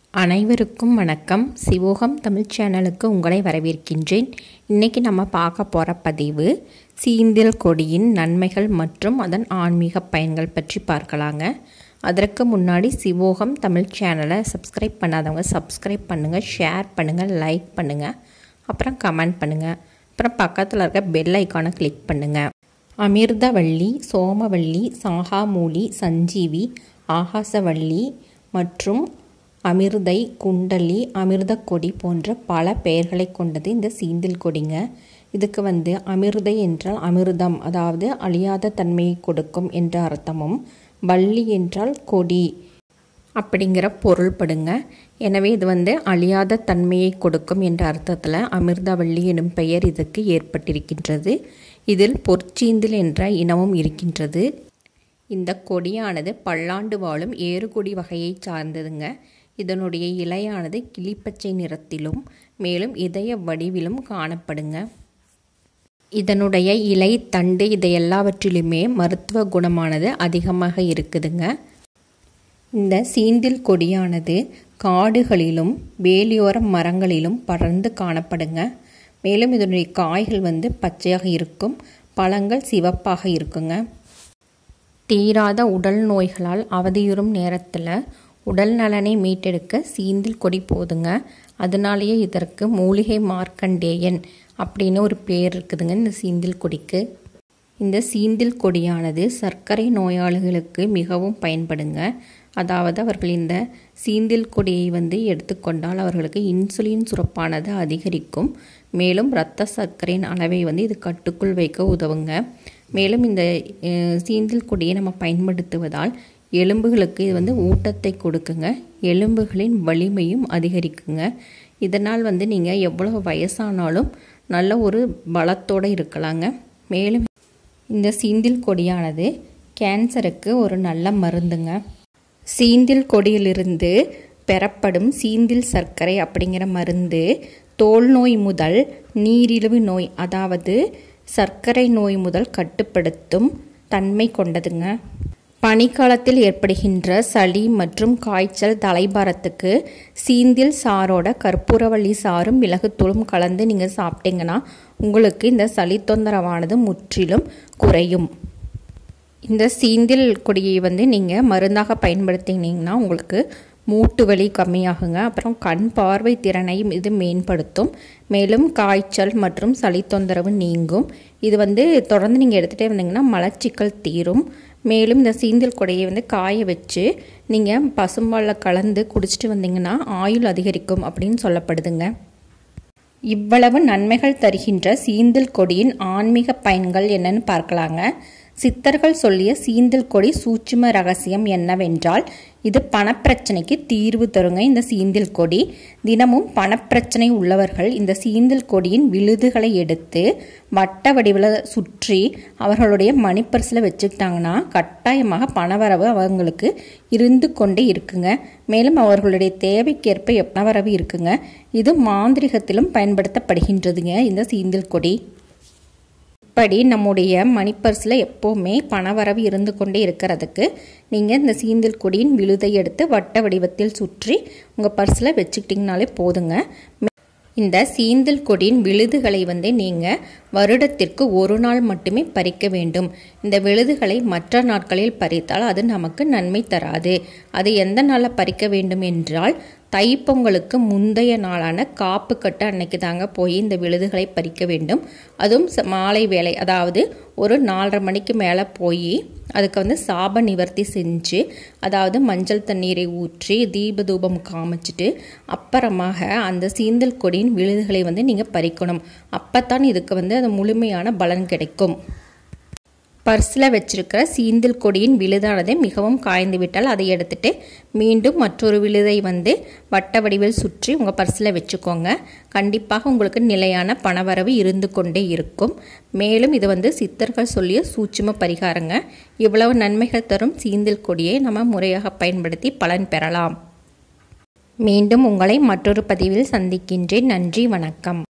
அனைவருக்கும் வணக்கம் சிவோகம் தமிழ் சேனலுக்கு உங்களை வரவேற்கின்றேன் இன்றைக்கி நம்ம பார்க்க போகிற பதிவு சீந்தில் கொடியின் நன்மைகள் மற்றும் அதன் ஆன்மீக பயன்கள் பற்றி பார்க்கலாங்க அதற்கு முன்னாடி சிவோகம் தமிழ் சேனலை சப்ஸ்கிரைப் பண்ணாதவங்க சப்ஸ்கிரைப் பண்ணுங்கள் ஷேர் பண்ணுங்கள் லைக் பண்ணுங்கள் அப்புறம் கமெண்ட் பண்ணுங்கள் அப்புறம் பக்கத்தில் இருக்க பெல் ஐக்கானை கிளிக் பண்ணுங்கள் அமிர்தவள்ளி சோமவள்ளி சாகாமூலி சஞ்சீவி ஆகாசவள்ளி மற்றும் அமிர்தை குண்டலி அமிர்த கொடி போன்ற பல பெயர்களை கொண்டது இந்த சீந்தில் கொடிங்க இதுக்கு வந்து அமிர்தை என்றால் அமிர்தம் அதாவது அழியாத தன்மையை கொடுக்கும் என்ற அர்த்தமும் வள்ளி என்றால் கொடி அப்படிங்கிற பொருள்படுங்க எனவே இது வந்து அழியாத தன்மையை கொடுக்கும் என்ற அர்த்தத்தில் அமிர்தவள்ளி எனும் பெயர் இதுக்கு ஏற்பட்டிருக்கின்றது இதில் பொற்சீந்தில் என்ற இனமும் இருக்கின்றது இந்த கொடியானது பல்லாண்டு வாழும் ஏறுகொடி வகையை சார்ந்ததுங்க இதனுடைய இலையானது கிளிப்பச்சை நிறத்திலும் மேலும் இதய வடிவிலும் காணப்படுங்க இதனுடைய இலை தண்டு இதை எல்லாவற்றிலுமே மருத்துவ குணமானது அதிகமாக இருக்குதுங்க இந்த சீந்தில் கொடியானது காடுகளிலும் வேலியோர மரங்களிலும் படர்ந்து காணப்படுங்க மேலும் இதனுடைய காய்கள் வந்து பச்சையாக இருக்கும் பழங்கள் சிவப்பாக இருக்குங்க தீராத உடல் நோய்களால் அவதியுறும் நேரத்தில் உடல் நலனை மீட்டெடுக்க சீந்தில் கொடி போதுங்க அதனாலேயே இதற்கு மூலிகை மார்க்கண்டேயன் அப்படின்னு ஒரு பேர் இருக்குதுங்க இந்த சீந்தில் கொடிக்கு இந்த சீந்தில் கொடியானது சர்க்கரை நோயாளிகளுக்கு மிகவும் பயன்படுங்க அதாவது அவர்கள் இந்த சீந்தில் கொடியை வந்து எடுத்துக்கொண்டால் அவர்களுக்கு இன்சுலின் சுரப்பானது அதிகரிக்கும் மேலும் இரத்த சர்க்கரையின் அளவை வந்து இது கட்டுக்குள் வைக்க உதவுங்க மேலும் இந்த சீந்தில் கொடியை நம்ம பயன்படுத்துவதால் எலும்புகளுக்கு இது வந்து ஊட்டத்தை கொடுக்குங்க எலும்புகளின் வலிமையும் அதிகரிக்குங்க இதனால் வந்து நீங்கள் எவ்வளோ வயசானாலும் நல்ல ஒரு பலத்தோடு இருக்கலாங்க மேலும் இந்த சீந்தில் கொடியானது கேன்சருக்கு ஒரு நல்ல மருந்துங்க சீந்தில் கொடியிலிருந்து பெறப்படும் சீந்தில் சர்க்கரை அப்படிங்கிற மருந்து தோல் நோய் முதல் நீரிழிவு நோய் அதாவது சர்க்கரை நோய் முதல் கட்டுப்படுத்தும் தன்மை கொண்டதுங்க பனிக்காலத்தில் ஏற்படுகின்ற சளி மற்றும் காய்ச்சல் தலைபாரத்துக்கு சீந்தில் சாரோட கற்பூரவள்ளி சாரும் மிளகுத்தூளும் கலந்து நீங்கள் சாப்பிட்டீங்கன்னா உங்களுக்கு இந்த சளி தொந்தரவானது முற்றிலும் குறையும் இந்த சீந்தில் கொடியை வந்து நீங்கள் மருந்தாக பயன்படுத்தினீங்கன்னா உங்களுக்கு மூட்டு வலி கம்மியாகுங்க அப்புறம் கண் பார்வை திறனையும் இது மேம்படுத்தும் மேலும் காய்ச்சல் மற்றும் சளி தொந்தரவு நீங்கும் இது வந்து தொடர்ந்து நீங்கள் எடுத்துகிட்டே வந்தீங்கன்னா மலச்சிக்கல் தீரும் மேலும் இந்த சீந்தில் கொடையை வந்து காய வச்சு நீங்கள் பசும்பாலில் கலந்து குடிச்சிட்டு வந்தீங்கன்னா ஆயுள் அதிகரிக்கும் அப்படின்னு சொல்லப்படுதுங்க இவ்வளவு நன்மைகள் தருகின்ற சீந்தில் கொடியின் ஆன்மீக பயன்கள் என்னன்னு பார்க்கலாங்க சித்தர்கள் சொல்லிய சீந்தில் கொடி சூட்சும ரகசியம் என்னவென்றால் இது பணப்பிரச்சனைக்கு தீர்வு தருங்க இந்த சீந்தில் கொடி தினமும் பணப்பிரச்சனை உள்ளவர்கள் இந்த சீந்தில் கொடியின் விழுதுகளை எடுத்து வட்ட வடிவில் சுற்றி அவர்களுடைய மணிப்பர்ஸில் வச்சுக்கிட்டாங்கன்னா கட்டாயமாக பணவரவு அவங்களுக்கு இருந்து கொண்டே இருக்குங்க மேலும் அவர்களுடைய தேவைக்கேற்ப பணவரவு இருக்குங்க இது மாந்திரிகத்திலும் பயன்படுத்தப்படுகின்றதுங்க இந்த சீந்தில் கொடி இப்படி நம்முடைய மணி பர்ஸில் எப்போவுமே பணவரவு இருந்து கொண்டே இருக்கிறதுக்கு நீங்கள் இந்த சீந்தில் கொடியின் விழுதை எடுத்து வட்ட வடிவத்தில் சுற்றி உங்கள் பர்ஸில் வச்சுக்கிட்டிங்கனாலே போதுங்க இந்த சீந்தில் கொடியின் விழுதுகளை வந்து நீங்கள் வருடத்திற்கு ஒரு நாள் மட்டுமே பறிக்க வேண்டும் இந்த விழுதுகளை மற்ற நாட்களில் பறித்தால் அது நமக்கு நன்மை தராது அது எந்த நாளில் பறிக்க வேண்டும் என்றால் தைப்பொங்கலுக்கு முந்தைய நாளான காப்பு கட்டு அன்னைக்கு தாங்க போய் இந்த விழுதுகளை பறிக்க வேண்டும் அதுவும் மாலை வேலை அதாவது ஒரு நாலரை மணிக்கு மேலே போய் அதுக்கு வந்து சாப நிவர்த்தி செஞ்சு அதாவது மஞ்சள் தண்ணீரை ஊற்றி தீப தூபம் காமிச்சிட்டு அப்புறமாக அந்த சீந்தல் கொடியின் விழுதுகளை வந்து நீங்கள் பறிக்கணும் அப்போ இதுக்கு வந்து அது முழுமையான பலன் கிடைக்கும் பர்ஸில் வச்சிருக்கிற சீந்தில் கொடியின் விழுதானது மிகவும் காய்ந்து விட்டால் அதை எடுத்துட்டு மீண்டும் மற்றொரு விழுதை வந்து வட்ட வடிவில் சுற்றி உங்கள் பர்ஸில் வச்சுக்கோங்க கண்டிப்பாக உங்களுக்கு நிலையான பணவரவு இருந்து கொண்டே இருக்கும் மேலும் இது வந்து சித்தர்கள் சொல்லிய சூட்சும பரிகாரங்க இவ்வளவு நன்மைகள் தரும் சீந்தில் கொடியை நம்ம முறையாக பயன்படுத்தி பலன் பெறலாம் மீண்டும் உங்களை மற்றொரு பதிவில் சந்திக்கின்றேன் நன்றி வணக்கம்